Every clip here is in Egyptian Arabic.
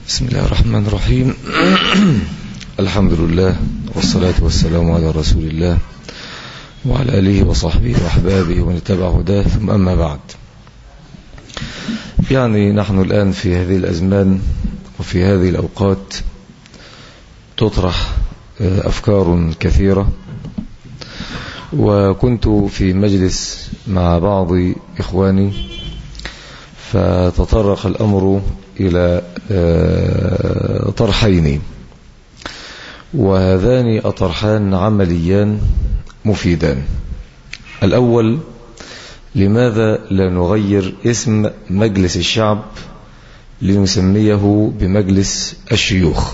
بسم الله الرحمن الرحيم الحمد لله والصلاة والسلام على رسول الله وعلى آله وصحبه وأحبابه ومن اتبع هداه ثم أما بعد يعني نحن الآن في هذه الأزمان وفي هذه الأوقات تطرح أفكار كثيرة وكنت في مجلس مع بعض إخواني فتطرق الأمر إلى طرحين وهذان أطرحان عمليان مفيدان الأول لماذا لا نغير اسم مجلس الشعب لنسميه بمجلس الشيوخ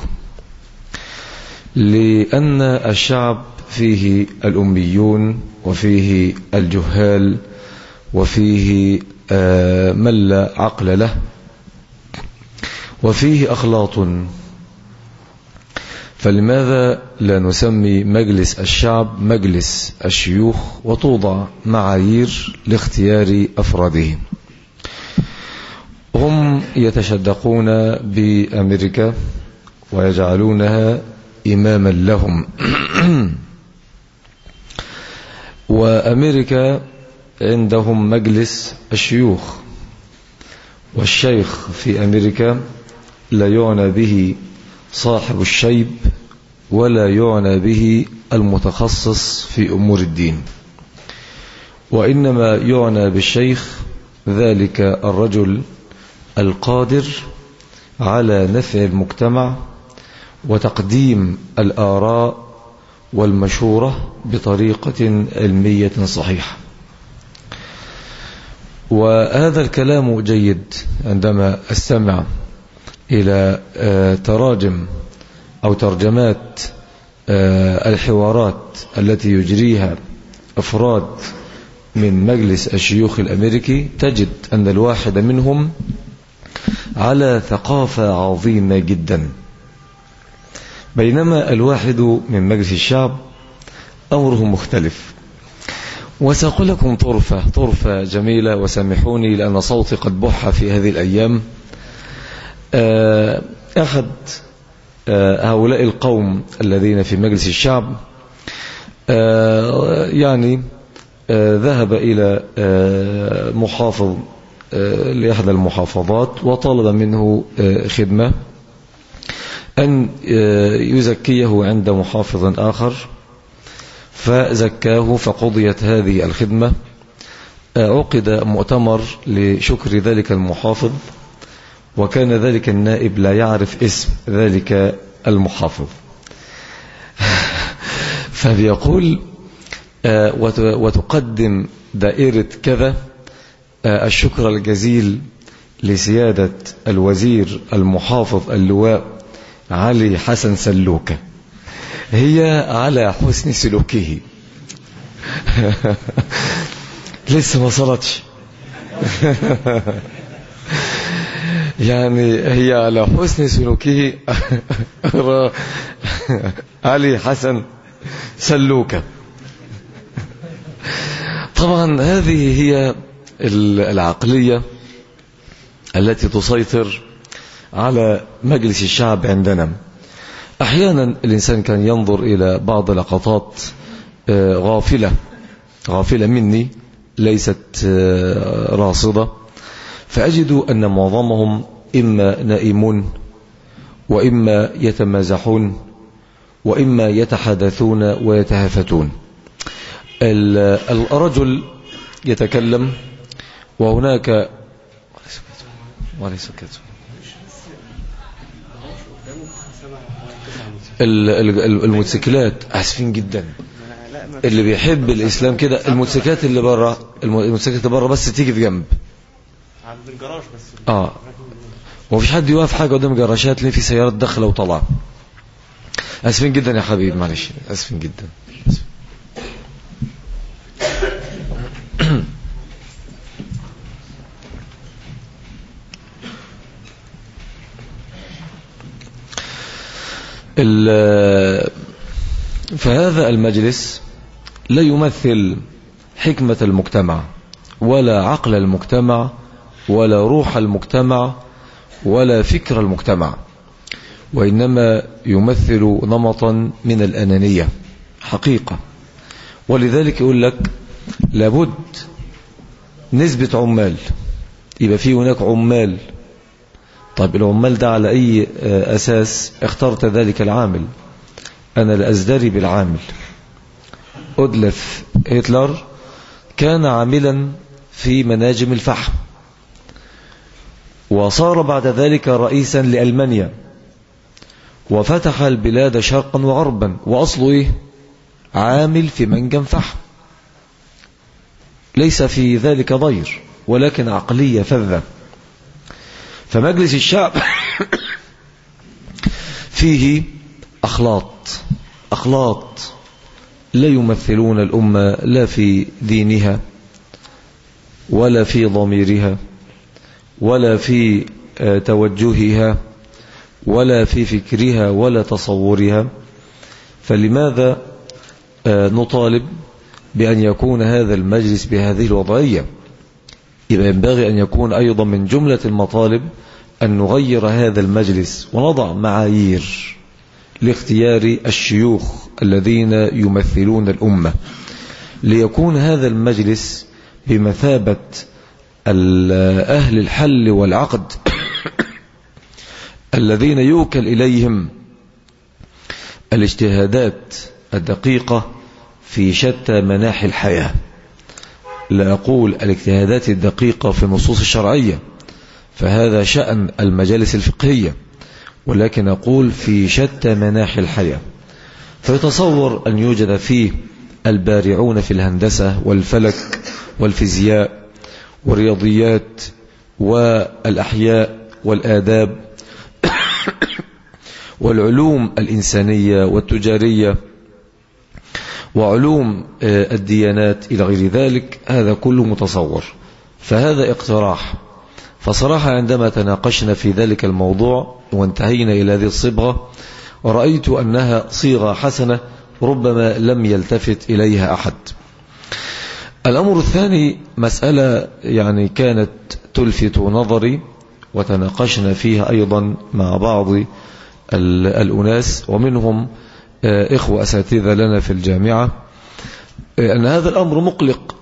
لأن الشعب فيه الأميون وفيه الجهال وفيه من لا عقل له وفيه أخلاط فلماذا لا نسمي مجلس الشعب مجلس الشيوخ وتوضع معايير لاختيار أفراده هم يتشدقون بأمريكا ويجعلونها إماما لهم وأمريكا عندهم مجلس الشيوخ والشيخ في أمريكا لا يعنى به صاحب الشيب ولا يعنى به المتخصص في أمور الدين وإنما يعنى بالشيخ ذلك الرجل القادر على نفع المجتمع وتقديم الآراء والمشورة بطريقة علمية صحيحة وهذا الكلام جيد عندما استمع إلى تراجم أو ترجمات الحوارات التي يجريها أفراد من مجلس الشيوخ الأمريكي تجد أن الواحد منهم على ثقافة عظيمة جدا بينما الواحد من مجلس الشعب أمره مختلف وسأقول لكم طرفة طرفة جميلة وسامحوني لأن صوتي قد بح في هذه الأيام أحد هؤلاء القوم الذين في مجلس الشعب يعني ذهب إلى محافظ لإحدى المحافظات وطلب منه خدمة أن يزكيه عند محافظ آخر فزكاه فقضيت هذه الخدمة عقد مؤتمر لشكر ذلك المحافظ وكان ذلك النائب لا يعرف اسم ذلك المحافظ فبيقول وتقدم دائرة كذا الشكر الجزيل لسيادة الوزير المحافظ اللواء علي حسن سلوكة هي على حسن سلوكه لسه ما صلتش يعني هي على حسن سلوكه علي حسن سلوكة طبعا هذه هي العقلية التي تسيطر على مجلس الشعب عندنا أحيانا الإنسان كان ينظر إلى بعض لقطات غافلة غافلة مني ليست راصدة فأجد أن معظمهم إما نائمون وإما يتمازحون وإما يتحدثون ويتهافتون الرجل يتكلم وهناك وليس كذا الموتوسيكلات اسفين جدا اللي بيحب الاسلام كده الموتوسيكلات اللي بره الموتوسيكلات اللي بره بس تيجي في جنب عند الجراج بس اه ومفيش حد يوقف حاجه قدام الجراشات تلاقي في سيارات داخله وطالعه اسفين جدا يا حبيبي معلش اسفين جدا أسفين. فهذا المجلس لا يمثل حكمة المجتمع ولا عقل المجتمع ولا روح المجتمع ولا فكر المجتمع وإنما يمثل نمطا من الأنانية حقيقة ولذلك يقول لك لابد نسبة عمال يبقى في هناك عمال طيب العمال ده على أي أساس اخترت ذلك العامل أنا لأزدري بالعامل أدلف هتلر كان عاملا في مناجم الفحم وصار بعد ذلك رئيسا لألمانيا وفتح البلاد شرقا وغربا وأصله إيه؟ عامل في منجم فحم ليس في ذلك ضير ولكن عقلية فذة فمجلس الشعب فيه أخلاط أخلاط لا يمثلون الأمة لا في دينها ولا في ضميرها ولا في توجهها ولا في فكرها ولا تصورها فلماذا نطالب بأن يكون هذا المجلس بهذه الوضعية يبقى ينبغي أن يكون أيضا من جملة المطالب أن نغير هذا المجلس ونضع معايير لاختيار الشيوخ الذين يمثلون الأمة ليكون هذا المجلس بمثابة أهل الحل والعقد الذين يوكل إليهم الاجتهادات الدقيقة في شتى مناحي الحياة لا أقول الاجتهادات الدقيقة في النصوص الشرعية فهذا شأن المجالس الفقهية ولكن أقول في شتى مناحي الحياة فيتصور أن يوجد فيه البارعون في الهندسة والفلك والفيزياء والرياضيات والأحياء والآداب والعلوم الإنسانية والتجارية وعلوم الديانات إلى غير ذلك هذا كله متصور فهذا اقتراح فصراحة عندما تناقشنا في ذلك الموضوع وانتهينا إلى هذه الصبغة ورأيت أنها صيغة حسنة ربما لم يلتفت إليها أحد الأمر الثاني مسألة يعني كانت تلفت نظري وتناقشنا فيها أيضا مع بعض الأناس ومنهم إخوة أساتذة لنا في الجامعة أن هذا الأمر مقلق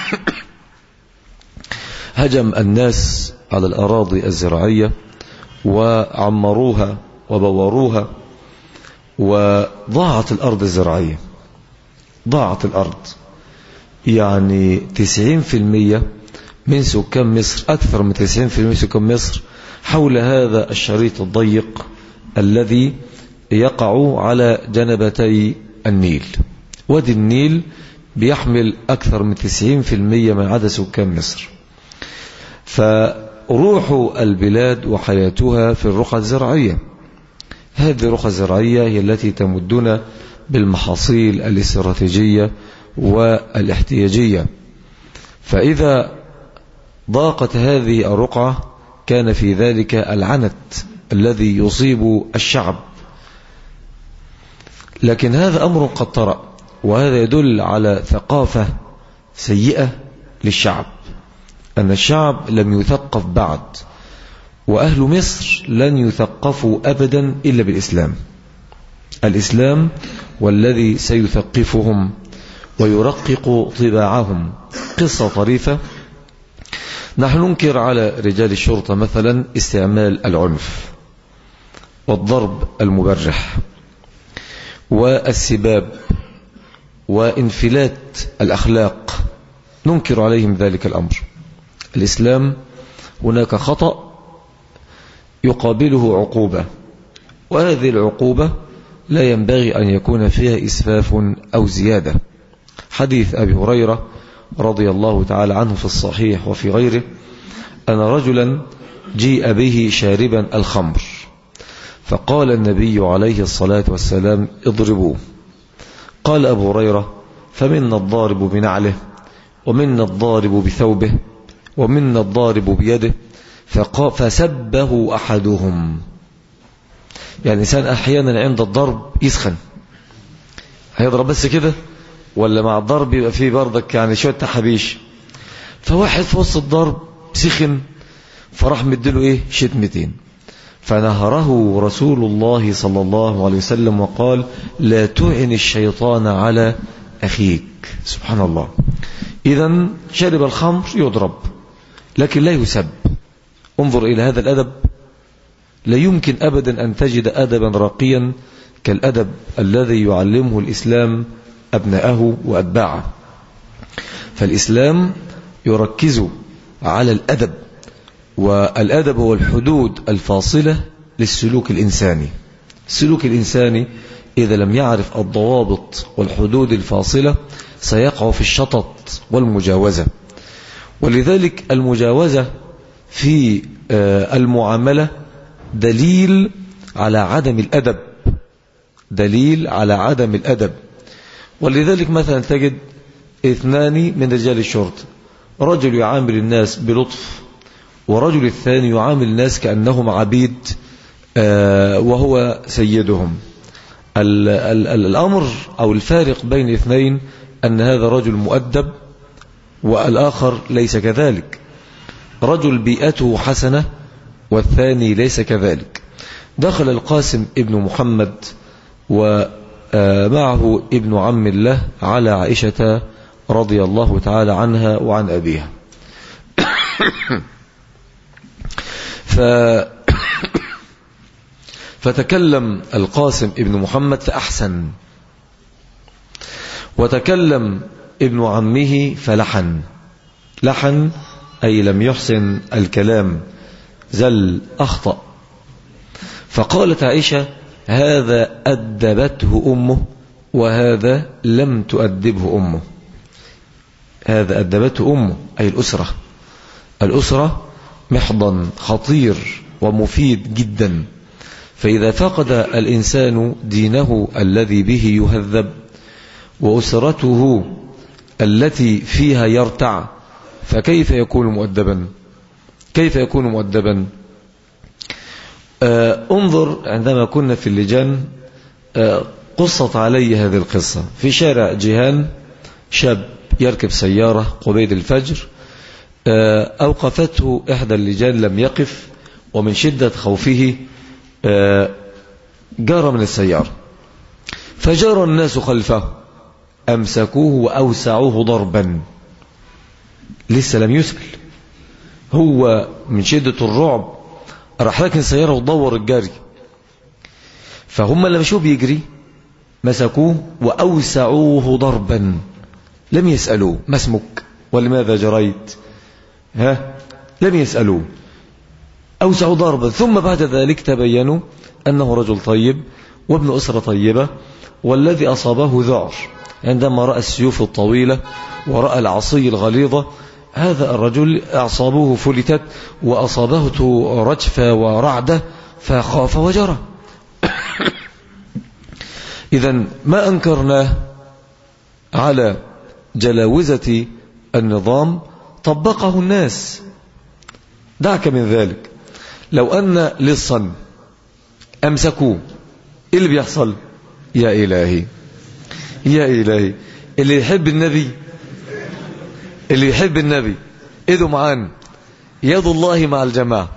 هجم الناس على الأراضي الزراعية وعمروها وبوروها وضاعت الأرض الزراعية ضاعت الأرض يعني 90% من سكان مصر أكثر من 90% من سكان مصر حول هذا الشريط الضيق الذي يقع على جنبتي النيل وادي النيل بيحمل أكثر من 90% من عدد سكان مصر فروح البلاد وحياتها في الرقعة الزراعية هذه الرقعة الزراعية هي التي تمدنا بالمحاصيل الاستراتيجية والاحتياجية فإذا ضاقت هذه الرقعة كان في ذلك العنت الذي يصيب الشعب لكن هذا أمر قد طرأ وهذا يدل على ثقافة سيئة للشعب أن الشعب لم يثقف بعد وأهل مصر لن يثقفوا أبدا إلا بالإسلام الإسلام والذي سيثقفهم ويرقق طباعهم قصة طريفة نحن ننكر على رجال الشرطة مثلا استعمال العنف والضرب المبرح والسباب وانفلات الأخلاق ننكر عليهم ذلك الأمر الإسلام هناك خطأ يقابله عقوبة وهذه العقوبة لا ينبغي أن يكون فيها إسفاف أو زيادة حديث أبي هريرة رضي الله تعالى عنه في الصحيح وفي غيره أن رجلا جيء به شاربا الخمر فقال النبي عليه الصلاة والسلام اضربوه قال أبو هريرة فمنا الضارب بنعله ومنا الضارب بثوبه ومنا الضارب بيده فسبه أحدهم يعني الإنسان أحيانا عند الضرب يسخن هيضرب بس كده ولا مع الضرب يبقى فيه بردك يعني شوية تحبيش فواحد في وسط الضرب سخن فراح مديله ايه شتمتين فنهره رسول الله صلى الله عليه وسلم وقال لا تعن الشيطان على أخيك سبحان الله إذا شرب الخمر يضرب لكن لا يسب انظر إلى هذا الأدب لا يمكن أبدا أن تجد أدبا راقيا كالأدب الذي يعلمه الإسلام أبناءه وأتباعه فالإسلام يركز على الأدب والأدب هو الحدود الفاصلة للسلوك الإنساني السلوك الإنساني إذا لم يعرف الضوابط والحدود الفاصلة سيقع في الشطط والمجاوزة ولذلك المجاوزة في المعاملة دليل على عدم الأدب دليل على عدم الأدب ولذلك مثلا تجد اثنان من رجال الشرطة رجل يعامل الناس بلطف ورجل الثاني يعامل الناس كأنهم عبيد وهو سيدهم ال ال ال الأمر أو الفارق بين اثنين أن هذا رجل مؤدب والآخر ليس كذلك رجل بيئته حسنة والثاني ليس كذلك دخل القاسم ابن محمد ومعه ابن عم الله على عائشة رضي الله تعالى عنها وعن أبيها ف فتكلم القاسم ابن محمد فأحسن وتكلم ابن عمه فلحن لحن أي لم يحسن الكلام زل أخطأ فقالت عائشة هذا أدبته أمه وهذا لم تؤدبه أمه هذا أدبته أمه أي الأسرة الأسرة محضن خطير ومفيد جدا فإذا فقد الإنسان دينه الذي به يهذب وأسرته التي فيها يرتع فكيف يكون مؤدبا كيف يكون مؤدبا آه انظر عندما كنا في اللجان آه قصت علي هذه القصة في شارع جيهان شاب يركب سيارة قبيل الفجر آه أوقفته إحدى اللجان لم يقف ومن شدة خوفه جار من السيارة فجار الناس خلفه أمسكوه وأوسعوه ضربا لسه لم يسأل هو من شدة الرعب راح لكن السيارة ودور الجري فهم لما شو بيجري مسكوه وأوسعوه ضربا لم يسألوه ما اسمك ولماذا جريت ها لم يسألوه أوسعوا ضربا ثم بعد ذلك تبينوا أنه رجل طيب وابن أسرة طيبة والذي أصابه ذعر عندما رأى السيوف الطويلة ورأى العصي الغليظة هذا الرجل أعصابه فلتت وأصابته رجفة ورعدة فخاف وجرى إذا ما أنكرناه على جلاوزة النظام طبقه الناس دعك من ذلك لو أن لصا أمسكوه إيه اللي بيحصل يا إلهي يا إلهي اللي يحب النبي اللي يحب النبي إيده معان يد الله مع الجماعة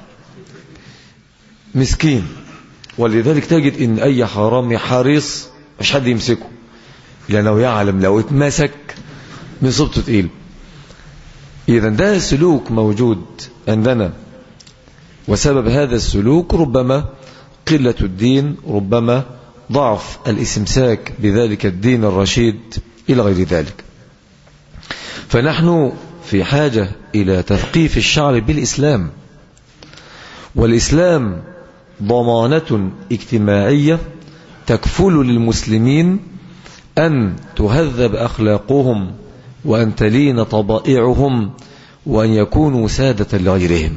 مسكين ولذلك تجد إن أي حرامي حريص مش حد يمسكه لأنه يعلم لو اتمسك من صبته تقيل إذا ده سلوك موجود عندنا وسبب هذا السلوك ربما قلة الدين ربما ضعف الاستمساك بذلك الدين الرشيد إلى غير ذلك فنحن في حاجة إلى تثقيف الشعب بالإسلام والإسلام ضمانة اجتماعية تكفل للمسلمين أن تهذب أخلاقهم وأن تلين طبائعهم وأن يكونوا سادة لغيرهم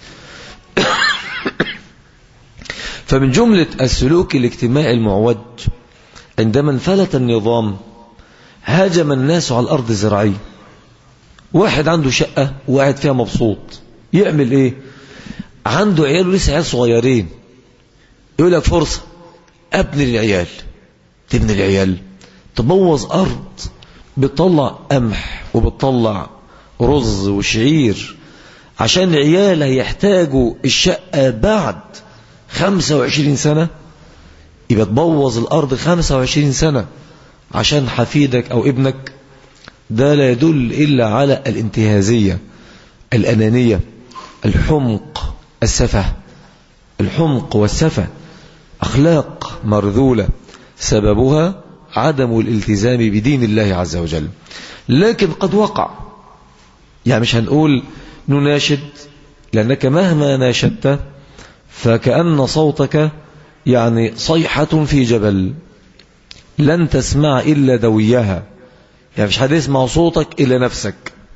فمن جملة السلوك الاجتماعي المعوج عندما انفلت النظام هاجم الناس على الأرض الزراعية واحد عنده شقة وقاعد فيها مبسوط يعمل ايه عنده عيال ولسه عيال صغيرين يقول لك فرصة ابني العيال تبني العيال تبوظ أرض بتطلع قمح وبتطلع رز وشعير عشان العيال هيحتاجوا الشقة بعد 25 سنة يبقى تبوظ الأرض 25 سنة عشان حفيدك أو ابنك ده لا يدل إلا على الانتهازية الأنانية الحمق السفه الحمق والسفه أخلاق مرذولة سببها عدم الالتزام بدين الله عز وجل لكن قد وقع يعني مش هنقول نناشد لأنك مهما ناشدت فكأن صوتك يعني صيحة في جبل لن تسمع إلا دويها يعني مش حد يسمع صوتك إلا نفسك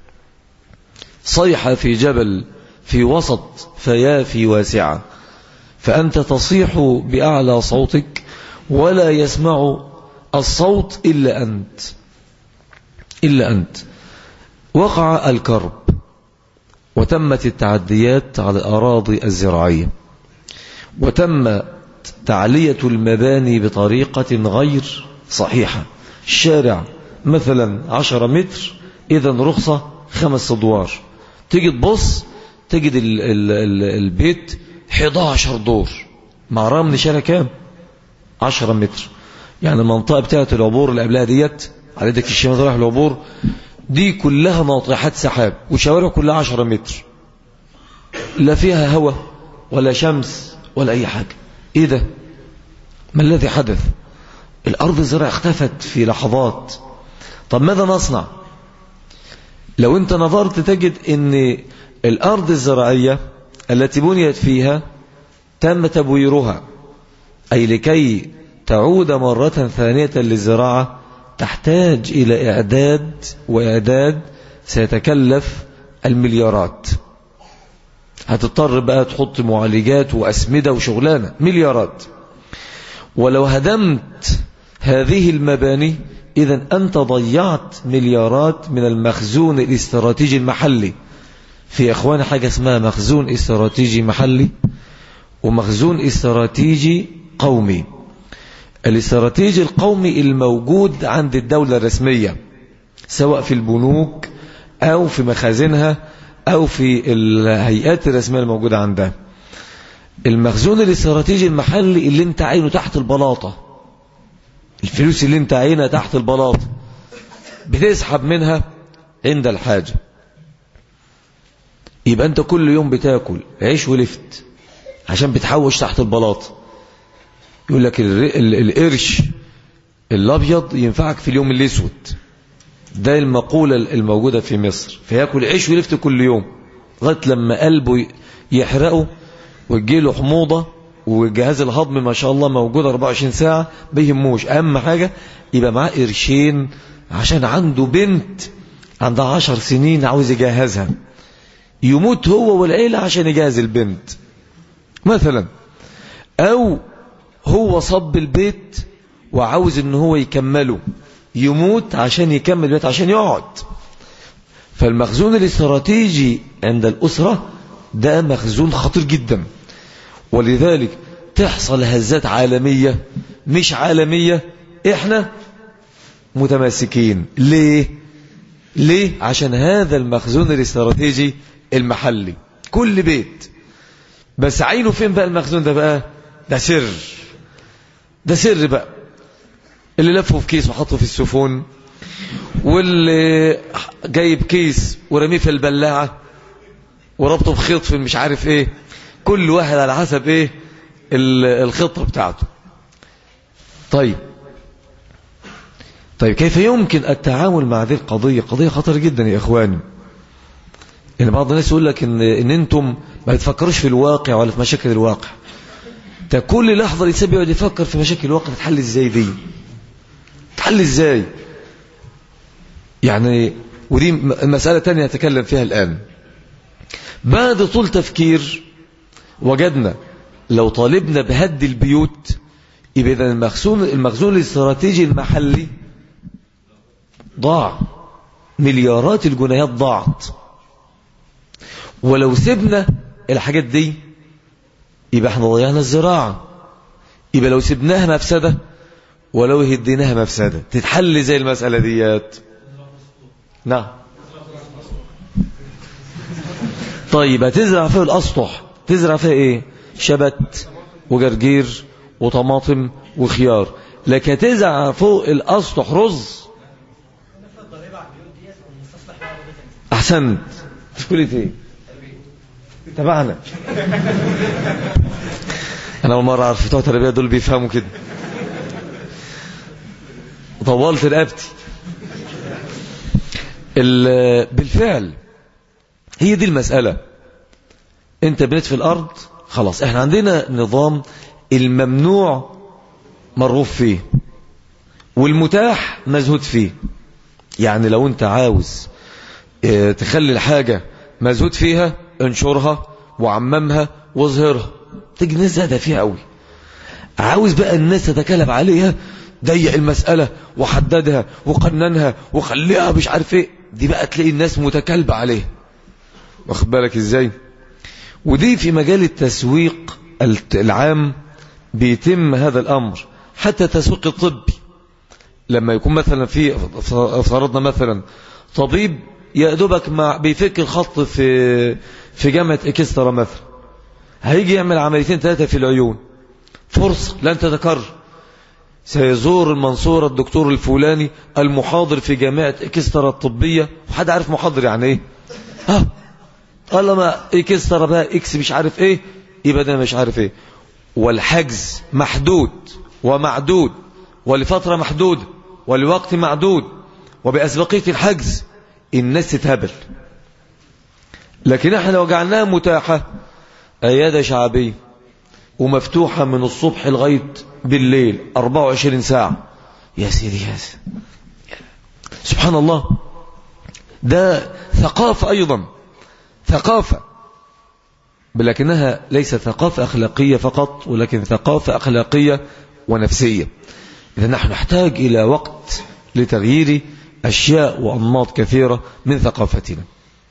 صيحة في جبل في وسط فيافي واسعة فأنت تصيح بأعلى صوتك ولا يسمع الصوت إلا أنت إلا أنت وقع الكرب وتمت التعديات على الأراضي الزراعية وتم تعلية المباني بطريقة غير صحيحة الشارع مثلا عشرة متر إذا رخصة خمس أدوار تيجي تبص تجد ال ال ال البيت 11 دور مع رغم شارع كام 10 متر يعني المنطقة بتاعة العبور اللي قبلها ديت على يدك الشمال رايح العبور دي كلها ناطحات سحاب وشوارع كلها 10 متر لا فيها هواء ولا شمس ولا أي حاجة إيه ده ما الذي حدث الأرض الزراعية اختفت في لحظات طب ماذا نصنع لو انت نظرت تجد ان الأرض الزراعية التي بنيت فيها تم تبويرها أي لكي تعود مرة ثانية للزراعة تحتاج إلى إعداد وإعداد سيتكلف المليارات هتضطر بقى تحط معالجات وأسمدة وشغلانة مليارات ولو هدمت هذه المباني إذا أنت ضيعت مليارات من المخزون الاستراتيجي المحلي في أخوان حاجة اسمها مخزون استراتيجي محلي ومخزون استراتيجي قومي الاستراتيجي القومي الموجود عند الدولة الرسمية سواء في البنوك أو في مخازنها أو في الهيئات الرسمية الموجودة عندها المخزون الاستراتيجي المحلي اللي انت عينه تحت البلاطة الفلوس اللي انت عينها تحت البلاطة بتسحب منها عند الحاجة يبقى انت كل يوم بتاكل عيش ولفت عشان بتحوش تحت البلاطة يقول لك القرش الابيض ينفعك في اليوم الاسود ده المقولة الموجودة في مصر فياكل عيش ولفت كل يوم لغايه لما قلبه يحرقه ويجيله حموضة والجهاز الهضمي ما شاء الله موجود 24 ساعة بيهموش أهم حاجة يبقى معاه قرشين عشان عنده بنت عندها عشر سنين عاوز يجهزها يموت هو والعيلة عشان يجهز البنت مثلا أو هو صب البيت وعاوز ان هو يكمله يموت عشان يكمل البيت عشان يقعد فالمخزون الاستراتيجي عند الأسرة ده مخزون خطير جدا ولذلك تحصل هزات عالمية مش عالمية احنا متماسكين ليه ليه عشان هذا المخزون الاستراتيجي المحلي كل بيت بس عينه فين بقى المخزون ده بقى ده سر ده سر بقى اللي لفه في كيس وحطه في السفون واللي جايب كيس ورميه في البلاعة وربطه بخيط في مش عارف ايه كل واحد على حسب ايه الخطة بتاعته طيب طيب كيف يمكن التعامل مع هذه القضية قضية خطر جدا يا إخواني يعني بعض الناس يقول لك إن, إن أنتم ما تفكروش في الواقع ولا في مشاكل الواقع ده كل لحظة الإنسان بيقعد يفكر في مشاكل الواقع تتحل إزاي دي تتحل إزاي يعني ودي مسألة تانية أتكلم فيها الآن بعد طول تفكير وجدنا لو طالبنا بهد البيوت يبقى إذا المخزون المخزون الاستراتيجي المحلي ضاع مليارات الجنيهات ضاعت ولو سبنا الحاجات دي يبقى احنا ضيعنا الزراعة يبقى لو سبناها مفسدة ولو هديناها مفسدة تتحل زي المسألة ديات نعم طيب هتزرع فيها الأسطح تزرع فيها ايه شبت وجرجير وطماطم وخيار لكن تزع فوق الأسطح رز أحسنت في كل ايه تبعنا أنا أول مرة أعرف بتوع التربية دول بيفهموا كده طولت رقبتي بالفعل هي دي المسألة انت بنيت في الأرض خلاص احنا عندنا نظام الممنوع مرغوب فيه والمتاح مزهود فيه يعني لو انت عاوز اه تخلي الحاجة مزهود فيها انشرها وعممها واظهرها تيجي الناس زادة فيها قوي عاوز بقى الناس تتكلم عليها ضيق المسألة وحددها وقننها وخليها مش عارف ايه دي بقى تلاقي الناس متكلبة عليها واخد بالك ازاي ودي في مجال التسويق العام بيتم هذا الأمر حتى التسويق الطبي لما يكون مثلا في فرضنا مثلا طبيب يا دوبك مع بيفك الخط في في جامعة اكسترا مثلا هيجي يعمل عمليتين ثلاثة في العيون فرصة لن تتكرر سيزور المنصورة الدكتور الفلاني المحاضر في جامعة اكسترا الطبية وحد عارف محاضر يعني ايه ها قال لما اكسترا بقى اكس مش عارف ايه يبقى ده مش عارف ايه والحجز محدود ومعدود ولفترة محدودة ولوقت معدود وبأسبقية الحجز الناس تتهبل لكن احنا لو جعلناها متاحة عيادة شعبية ومفتوحة من الصبح لغاية بالليل 24 ساعة يا سيدي يا سيدي سبحان الله ده ثقافة أيضا ثقافة لكنها ليست ثقافة أخلاقية فقط ولكن ثقافة أخلاقية ونفسية إذا نحن نحتاج إلى وقت لتغيير أشياء وأنماط كثيرة من ثقافتنا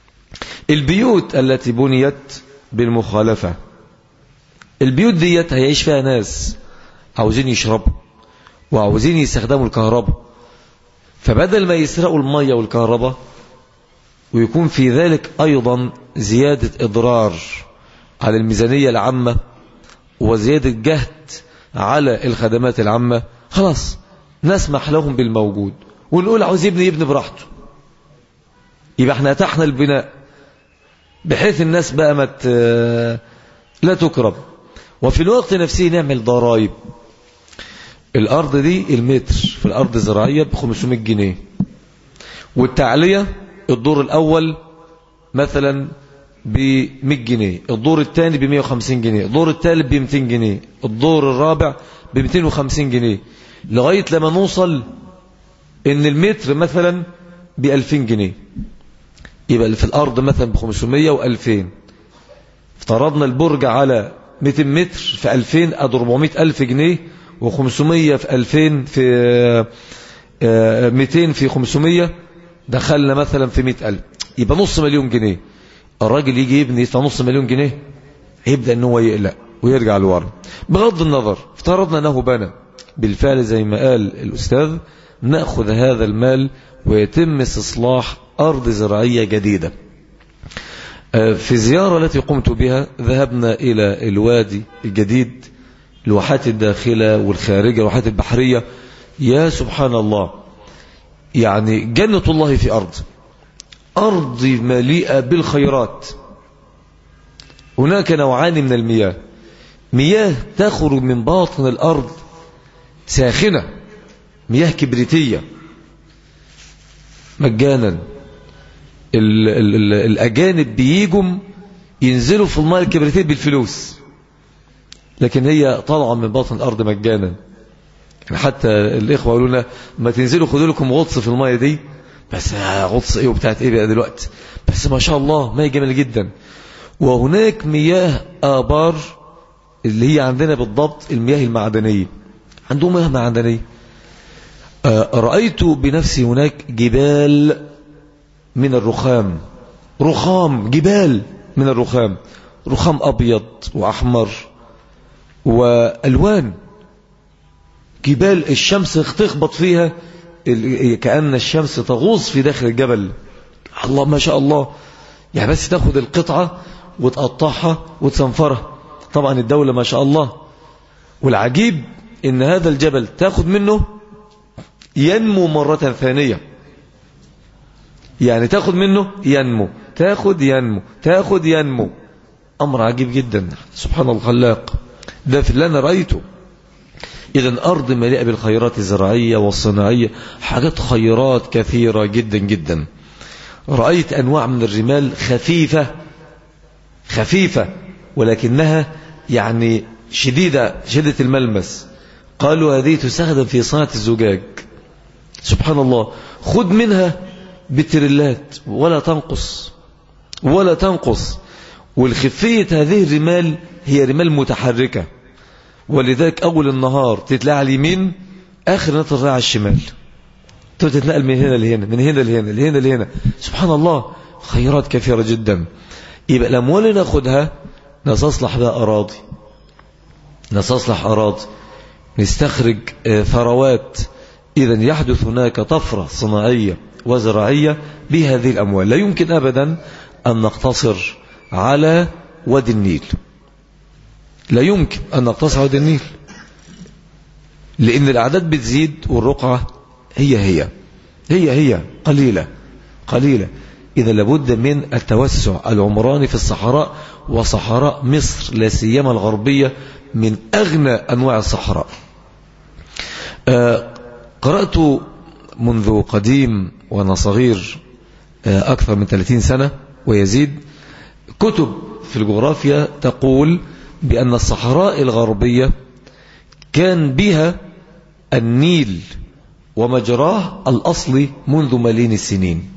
البيوت التي بنيت بالمخالفة البيوت ديت هيعيش فيها ناس عاوزين يشربوا وعاوزين يستخدموا الكهرباء فبدل ما يسرقوا المية والكهرباء ويكون في ذلك أيضا زيادة إضرار على الميزانية العامة وزيادة جهد على الخدمات العامة خلاص نسمح لهم بالموجود ونقول عاوز يبني يبني براحته يبقى احنا اتحنا البناء بحيث الناس بقى مت لا تكرم وفي الوقت نفسه نعمل ضرائب الأرض دي المتر في الأرض الزراعية ب 500 جنيه والتعلية الدور الأول مثلا ب 100 جنيه الدور الثاني ب 150 جنيه الدور الثالث ب 200 جنيه الدور الرابع ب 250 جنيه لغاية لما نوصل ان المتر مثلا ب 2000 جنيه يبقى في الأرض مثلا ب 500 و2000 افترضنا البرج على 200 متر في 2000 ادي 400 ألف جنيه و500 في 2000 في 200 في 500 دخلنا مثلا في 100 ألف يبقى نص مليون جنيه الراجل يجي يبني في نص مليون جنيه يبدأ ان هو يقلق ويرجع لورا بغض النظر افترضنا انه بنى بالفعل زي ما قال الأستاذ نأخذ هذا المال ويتم استصلاح أرض زراعية جديدة في الزيارة التي قمت بها ذهبنا إلى الوادي الجديد الواحات الداخلة والخارجة الواحات البحرية يا سبحان الله يعني جنة الله في أرض أرض مليئة بالخيرات هناك نوعان من المياه مياه تخرج من باطن الأرض ساخنة مياه كبريتية مجانا ال ال ال الأجانب بيجوا ينزلوا في الماء الكبريتية بالفلوس لكن هي طالعة من باطن الأرض مجانا حتى الإخوة قالوا لنا ما تنزلوا خدوا لكم غطس في الماء دي بس غطس ايه وبتاعت ايه بقى دلوقتي بس ما شاء الله مياه جميل جدا وهناك مياه آبار اللي هي عندنا بالضبط المياه المعدنية عندهم مياه معدنية رأيت بنفسي هناك جبال من الرخام رخام جبال من الرخام رخام أبيض وأحمر وألوان جبال الشمس تخبط فيها كأن الشمس تغوص في داخل الجبل الله ما شاء الله يعني بس تاخد القطعة وتقطعها وتصنفرها طبعا الدولة ما شاء الله والعجيب ان هذا الجبل تاخد منه ينمو مرة ثانية يعني تاخد منه ينمو تاخد ينمو تاخد ينمو أمر عجيب جدا سبحان الله الخلاق ده في اللي أنا رأيته إذا أرض مليئة بالخيرات الزراعية والصناعية حاجات خيرات كثيرة جدا جدا رأيت أنواع من الرمال خفيفة خفيفة ولكنها يعني شديدة شدة الملمس قالوا هذه تستخدم في صناعة الزجاج سبحان الله خذ منها بتريلات ولا تنقص ولا تنقص والخفية هذه الرمال هي رمال متحركة ولذلك أول النهار تتلاقي على اليمين آخر نطر على الشمال تتنقل من هنا لهنا من هنا لهنا لهنا لهنا سبحان الله خيرات كثيرة جدا يبقى الأموال اللي ناخدها نستصلح بها أراضي نستصلح أراضي نستخرج ثروات إذا يحدث هناك طفرة صناعية وزراعية بهذه الأموال لا يمكن أبدا أن نقتصر على وادي النيل لا يمكن أن نقتصر على وادي النيل لأن الأعداد بتزيد والرقعة هي هي هي هي قليلة قليلة إذا لابد من التوسع العمراني في الصحراء وصحراء مصر لا سيما الغربية من أغنى أنواع الصحراء قرأت منذ قديم وأنا صغير أكثر من 30 سنة ويزيد كتب في الجغرافيا تقول بأن الصحراء الغربية كان بها النيل ومجراه الأصلي منذ ملايين السنين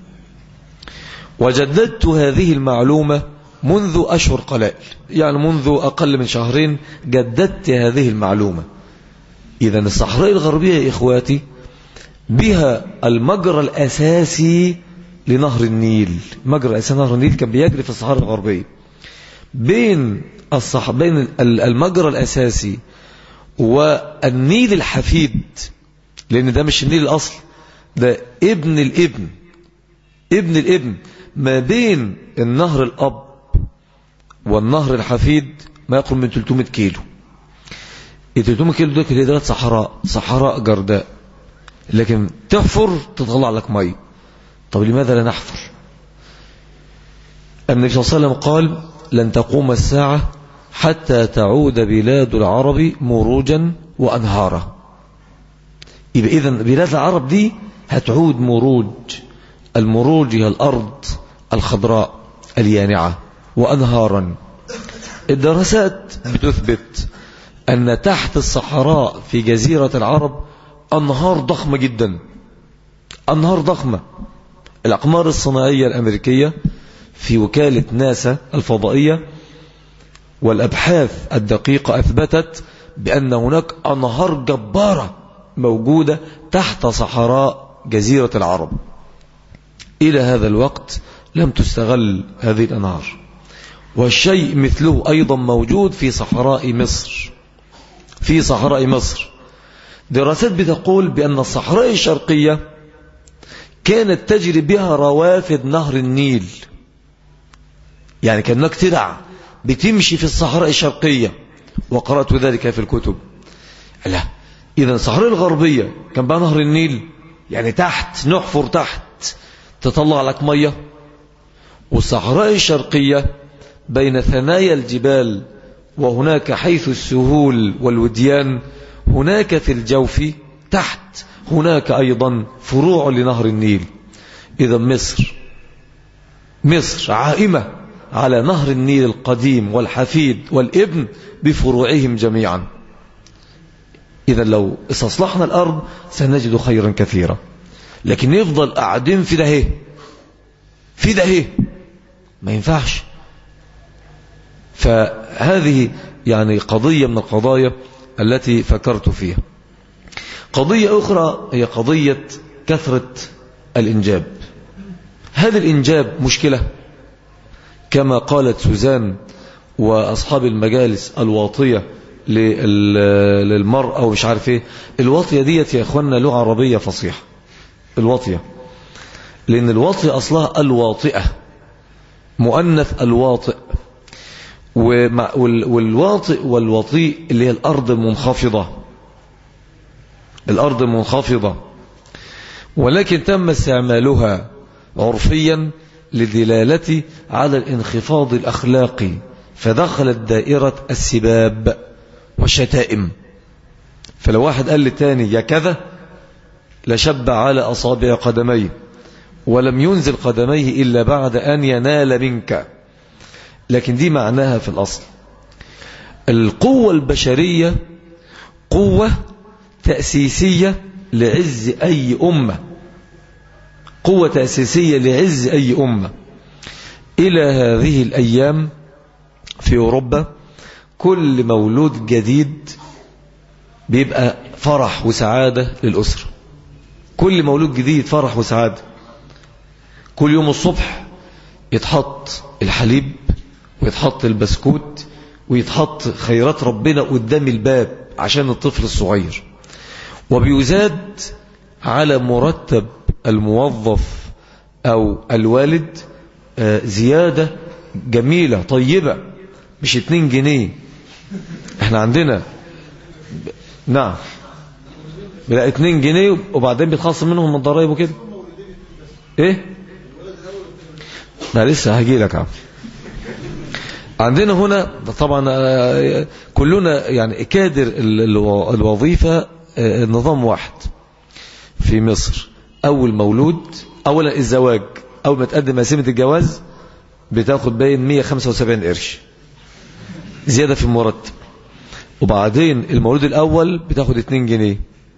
وجددت هذه المعلومة منذ أشهر قلائل يعني منذ أقل من شهرين جددت هذه المعلومة إذا الصحراء الغربية يا إخواتي بها المجرى الأساسي لنهر النيل مجرى الأساسي نهر النيل كان بيجري في الصحراء الغربية بين الصح... بين المجرى الأساسي والنيل الحفيد لأن ده مش النيل الأصل ده ابن الابن ابن الابن ما بين النهر الأب والنهر الحفيد ما يقرب من 300 كيلو ال 300 كيلو ده كده صحراء صحراء جرداء لكن تحفر تطلع لك مي طب لماذا لا نحفر النبي صلى الله عليه وسلم قال لن تقوم الساعة حتى تعود بلاد العرب مروجا وأنهارا يبقى إذن بلاد العرب دي هتعود مروج المروج هي الأرض الخضراء اليانعة وأنهارا الدراسات بتثبت أن تحت الصحراء في جزيرة العرب أنهار ضخمة جدا أنهار ضخمة الأقمار الصناعية الأمريكية في وكالة ناسا الفضائية والأبحاث الدقيقة أثبتت بأن هناك أنهار جبارة موجودة تحت صحراء جزيرة العرب إلى هذا الوقت لم تستغل هذه الأنهار والشيء مثله أيضا موجود في صحراء مصر في صحراء مصر دراسات بتقول بأن الصحراء الشرقية كانت تجري بها روافد نهر النيل يعني كأنك تدع بتمشي في الصحراء الشرقية وقرأت ذلك في الكتب لا إذا الصحراء الغربية كان بها نهر النيل يعني تحت نحفر تحت تطلع لك مية والصحراء الشرقية بين ثنايا الجبال وهناك حيث السهول والوديان هناك في الجوف تحت هناك أيضا فروع لنهر النيل إذا مصر مصر عائمة على نهر النيل القديم والحفيد والابن بفروعهم جميعا إذا لو استصلحنا الأرض سنجد خيرا كثيرا لكن نفضل قاعدين في ده ايه في ده ايه ما ينفعش فهذه يعني قضية من القضايا التي فكرت فيها قضية أخرى هي قضية كثرة الإنجاب هذا الإنجاب مشكلة كما قالت سوزان وأصحاب المجالس الواطية للمرأة ومش عارف ايه الواطية ديت يا إخواننا لغة عربية فصيحة الواطية لأن الواطية أصلها الواطئة مؤنث الواطئ والواطئ والوطيء اللي هي الأرض المنخفضة الأرض المنخفضة ولكن تم استعمالها عرفيا لدلالة على الانخفاض الأخلاقي فدخلت دائرة السباب والشتائم فلو واحد قال للتاني يا كذا لشب على أصابع قدميه ولم ينزل قدميه إلا بعد أن ينال منك لكن دي معناها في الأصل القوة البشرية قوة تأسيسية لعز أي أمة قوة تأسيسية لعز أي أمة إلى هذه الأيام في أوروبا كل مولود جديد بيبقى فرح وسعادة للأسرة كل مولود جديد فرح وسعادة كل يوم الصبح يتحط الحليب ويتحط البسكوت ويتحط خيرات ربنا قدام الباب عشان الطفل الصغير وبيزاد على مرتب الموظف أو الوالد زيادة جميلة طيبة مش 2 جنيه احنا عندنا نعم بلا 2 جنيه وبعدين بيتخصم منهم الضرائب وكده ايه ما لسه هجي لك عم عندنا هنا طبعا كلنا يعني كادر الوظيفة نظام واحد في مصر أول مولود أولا الزواج أول ما تقدم مسيمة الجواز بتاخد باين 175 قرش زيادة في المرتب وبعدين المولود الأول بتاخد 2 جنيه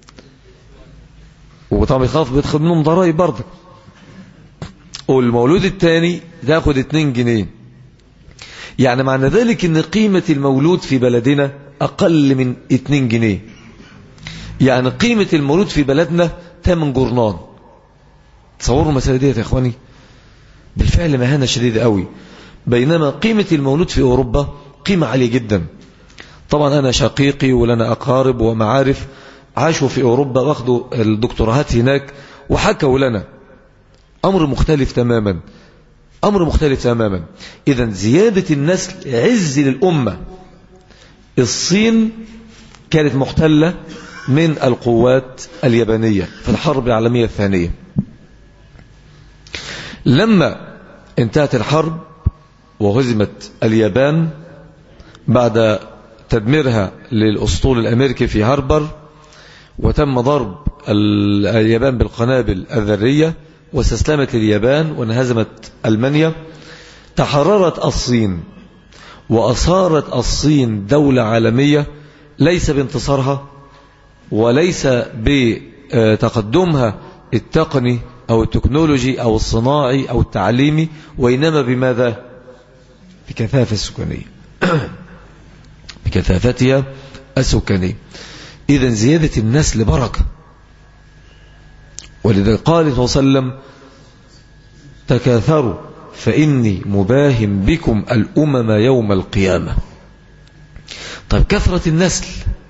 وطبعا بيخاف بيدخل منهم ضرائب برضه والمولود الثاني تاخد 2 جنيه يعني معنى ذلك ان قيمة المولود في بلدنا أقل من 2 جنيه يعني قيمة المولود في بلدنا 8 جرنان تصوروا المسألة دي يا إخواني بالفعل مهانة شديدة قوي بينما قيمة المولود في أوروبا قيمة عالية جدا طبعا أنا شقيقي ولنا أقارب ومعارف عاشوا في أوروبا واخدوا الدكتوراهات هناك وحكوا لنا أمر مختلف تماما أمر مختلف تماما إذا زيادة النسل عز للأمة الصين كانت محتلة من القوات اليابانية في الحرب العالمية الثانية لما انتهت الحرب وهزمت اليابان بعد تدميرها للأسطول الأمريكي في هاربر وتم ضرب اليابان بالقنابل الذرية واستسلمت اليابان وانهزمت ألمانيا تحررت الصين وأصارت الصين دولة عالمية ليس بانتصارها وليس بتقدمها التقني أو التكنولوجي أو الصناعي أو التعليمي وإنما بماذا بكثافة السكانية بكثافتها السكانية إذا زيادة النسل بركة ولذا قال صلى الله عليه وسلم تكاثروا فإني مباهم بكم الأمم يوم القيامة طيب كثرة النسل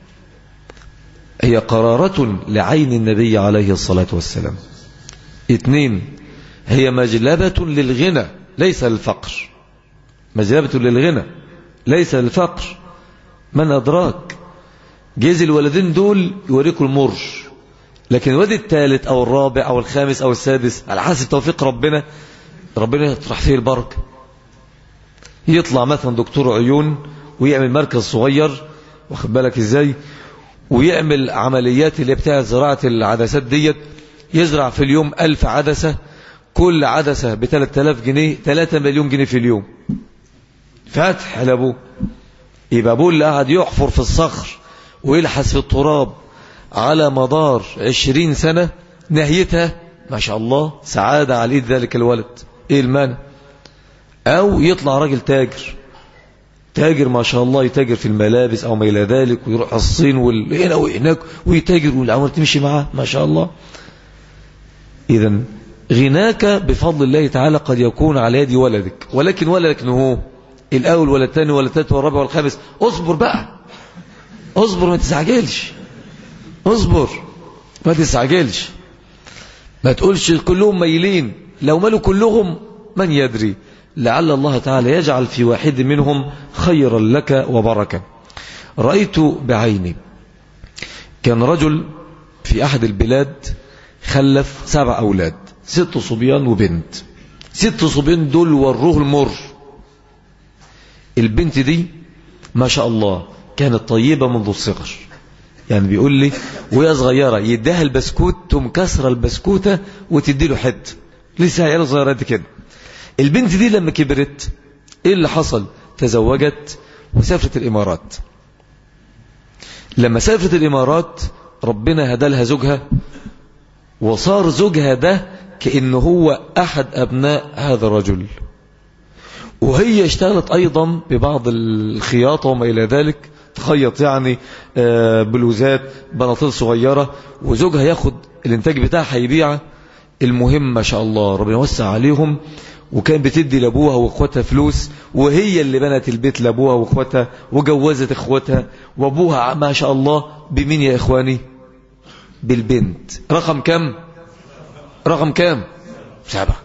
هي قرارة لعين النبي عليه الصلاة والسلام اثنين هي مجلبة للغنى ليس للفقر مجلبة للغنى ليس للفقر من أدراك جيز الولدين دول يوريكوا المر لكن الواد الثالث أو الرابع أو الخامس أو السادس على حسب توفيق ربنا ربنا يطرح فيه البركة يطلع مثلا دكتور عيون ويعمل مركز صغير واخد بالك ازاي ويعمل عمليات اللي بتاع زراعة العدسات ديت يزرع في اليوم ألف عدسة كل عدسة ب 3000 جنيه 3 مليون جنيه في اليوم فتح لابوه يبقى ابوه اللي قاعد يحفر في الصخر ويلحس في التراب على مدار عشرين سنة نهيتها ما شاء الله سعادة على ايد ذلك الولد ايه المانع او يطلع راجل تاجر تاجر ما شاء الله يتاجر في الملابس او ما الى ذلك ويروح الصين وهنا وهناك ويتاجر والعمر تمشي معاه ما شاء الله اذا غناك بفضل الله تعالى قد يكون على يد ولدك ولكن ولدك هو الاول ولا الثاني ولا الثالث ولا الرابع ولا الخامس اصبر بقى اصبر ما تستعجلش اصبر ما تستعجلش ما تقولش كلهم ميلين لو مالوا كلهم من يدري لعل الله تعالى يجعل في واحد منهم خيرا لك وبركة رأيت بعيني كان رجل في أحد البلاد خلف سبع أولاد ست صبيان وبنت ست صبيان دول وروه المر البنت دي ما شاء الله كانت طيبة منذ الصغر يعني بيقول لي وهي صغيرة يديها البسكوت تقوم كسر البسكوتة وتدي له حد لسه عيال صغيرة دي كده البنت دي لما كبرت ايه اللي حصل تزوجت وسافرت الامارات لما سافرت الامارات ربنا هدى لها زوجها وصار زوجها ده كأنه هو أحد أبناء هذا الرجل وهي اشتغلت أيضا ببعض الخياطة وما إلى ذلك تخيط يعني بلوزات بناطيل صغيرة وزوجها ياخد الانتاج بتاعها يبيعها المهم ما شاء الله ربنا وسع عليهم وكان بتدي لابوها واخواتها فلوس وهي اللي بنت البيت لابوها واخواتها وجوزت اخواتها وابوها ما شاء الله بمين يا اخواني بالبنت رقم كم رقم كم سبعة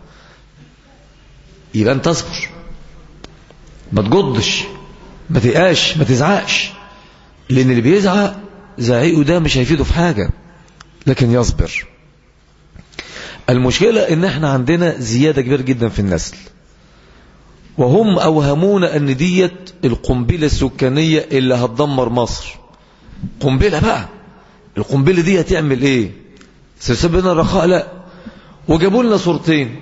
يبقى انت اصبر ما تجضش ما تقاش ما تزعقش لان اللي بيزعق زعيقه ده مش هيفيده في حاجة لكن يصبر المشكلة ان احنا عندنا زيادة كبيرة جدا في النسل وهم اوهمونا ان ديت القنبلة السكانية اللي هتدمر مصر قنبلة بقى القنبلة دي هتعمل ايه سيسبب لنا الرخاء لا وجابوا لنا صورتين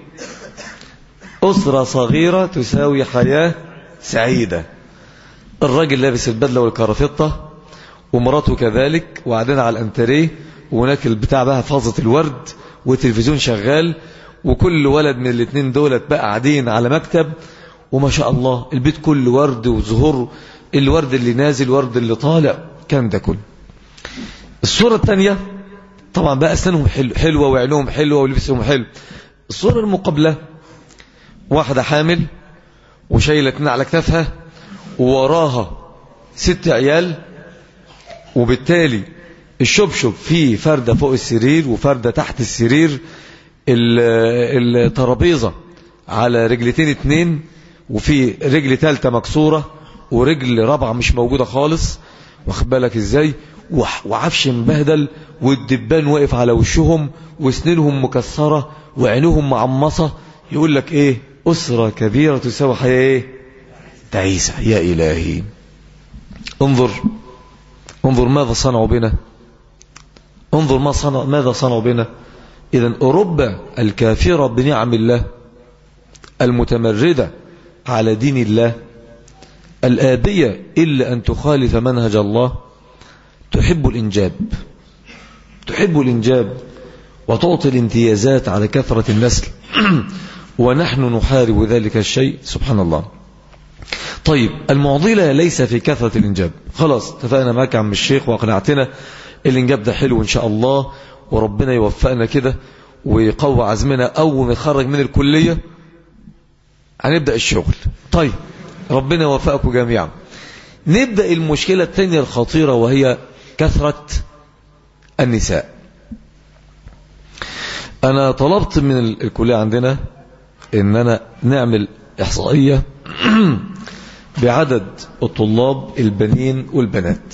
أسرة صغيرة تساوي حياة سعيدة الراجل لابس البدلة والكرافتة ومراته كذلك وقاعدين على الانتريه وهناك البتاع بقى فازة الورد والتلفزيون شغال وكل ولد من الاثنين دولت بقى قاعدين على مكتب وما شاء الله البيت كله ورد وزهور الورد اللي نازل الورد اللي طالع كان ده كله الصورة الثانية طبعا بقى أسنانهم حلو حلوة وعينهم حلوة ولبسهم حلو الصورة المقابلة واحدة حامل وشايلة اتنين على كتافها ووراها ست عيال وبالتالي الشبشب فيه فردة فوق السرير وفردة تحت السرير الترابيزة على رجلتين اتنين وفي رجل تالتة مكسورة ورجل رابعة مش موجودة خالص واخد بالك ازاي وعفش مبهدل والدبان واقف على وشهم وسنينهم مكسرة وعينهم معمصة يقول لك ايه أسرة كبيرة تساوي حياة ايه تعيسة يا إلهي انظر انظر ماذا صنعوا بنا انظر ما صنع ماذا صنعوا بنا إذا أوروبا الكافرة بنعم الله المتمردة على دين الله الآبية إلا أن تخالف منهج الله تحب الإنجاب تحب الإنجاب وتعطي الامتيازات على كثرة النسل ونحن نحارب ذلك الشيء سبحان الله طيب المعضلة ليس في كثرة الإنجاب خلاص اتفقنا معك عم الشيخ وأقنعتنا الإنجاب ده حلو إن شاء الله وربنا يوفقنا كده ويقوى عزمنا أول ما نخرج من الكلية هنبدأ الشغل طيب ربنا يوفقكم جميعا نبدأ المشكلة الثانية الخطيرة وهي كثرة النساء أنا طلبت من الكلية عندنا إن أنا نعمل إحصائية بعدد الطلاب البنين والبنات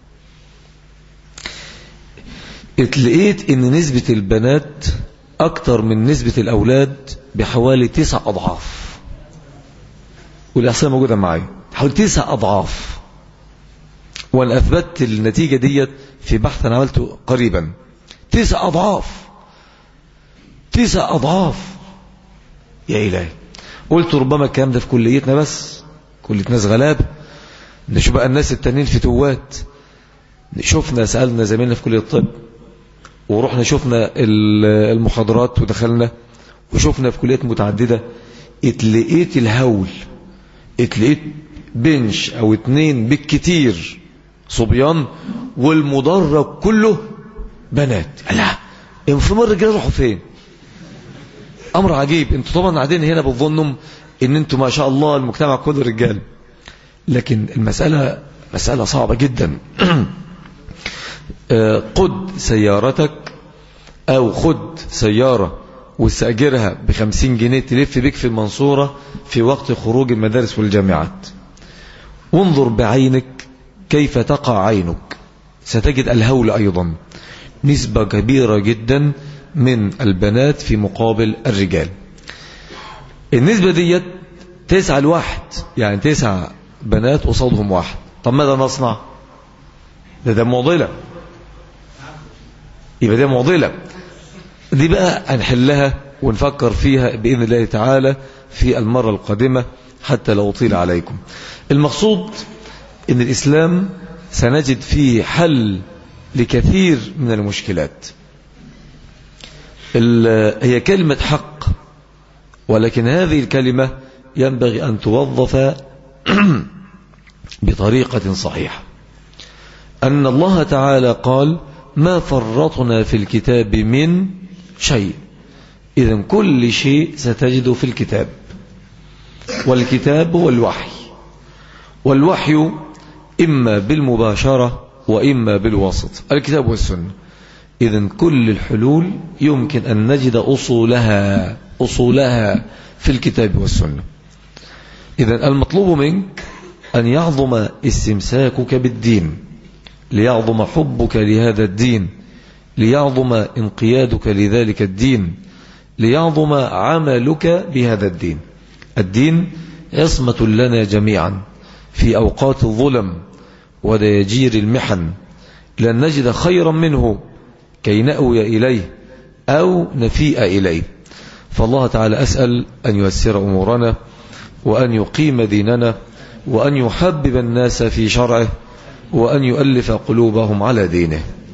اتلقيت ان نسبة البنات اكتر من نسبة الاولاد بحوالي تسع اضعاف والاحصائية موجودة معايا حوالي تسع اضعاف وانا اثبتت النتيجة ديت في بحث انا عملته قريبا تسع اضعاف تسع اضعاف يا الهي قلت ربما الكلام ده في كليتنا بس كلية ناس غلاب نشوف بقى الناس التانيين في توات شفنا سألنا زميلنا في كلية الطب ورحنا شفنا المحاضرات ودخلنا وشفنا في كليات متعددة اتلقيت الهول اتلقيت بنش او اتنين بالكتير صبيان والمدرج كله بنات لا انفمار الرجال راحوا فين امر عجيب انتوا طبعا قاعدين هنا بتظنوا ان انتوا ما شاء الله المجتمع كله رجال لكن المسألة مسألة صعبة جدا قد سيارتك او خد سيارة واستأجرها بخمسين جنيه تلف بك في المنصورة في وقت خروج المدارس والجامعات وانظر بعينك كيف تقع عينك ستجد الهول أيضا نسبة كبيرة جدا من البنات في مقابل الرجال النسبة ديت تسعة لواحد يعني تسعة بنات قصادهم واحد طب ماذا نصنع ده ده معضلة يبقى ده معضلة دي بقى هنحلها ونفكر فيها بإذن الله تعالى في المرة القادمة حتى لو طيل عليكم المقصود ان الإسلام سنجد فيه حل لكثير من المشكلات هي كلمة حق ولكن هذه الكلمة ينبغي أن توظف بطريقة صحيحة أن الله تعالى قال ما فرطنا في الكتاب من شيء إذا كل شيء ستجد في الكتاب والكتاب هو الوحي والوحي إما بالمباشرة وإما بالوسط الكتاب والسنة إذا كل الحلول يمكن أن نجد أصولها أصولها في الكتاب والسنة إذا المطلوب منك أن يعظم استمساكك بالدين ليعظم حبك لهذا الدين ليعظم انقيادك لذلك الدين ليعظم عملك بهذا الدين الدين عصمة لنا جميعا في أوقات الظلم ودياجير المحن لن نجد خيرا منه كي نأوي إليه أو نفيء إليه فالله تعالى أسأل أن ييسر أمورنا وأن يقيم ديننا وأن يحبب الناس في شرعه وأن يؤلف قلوبهم على دينه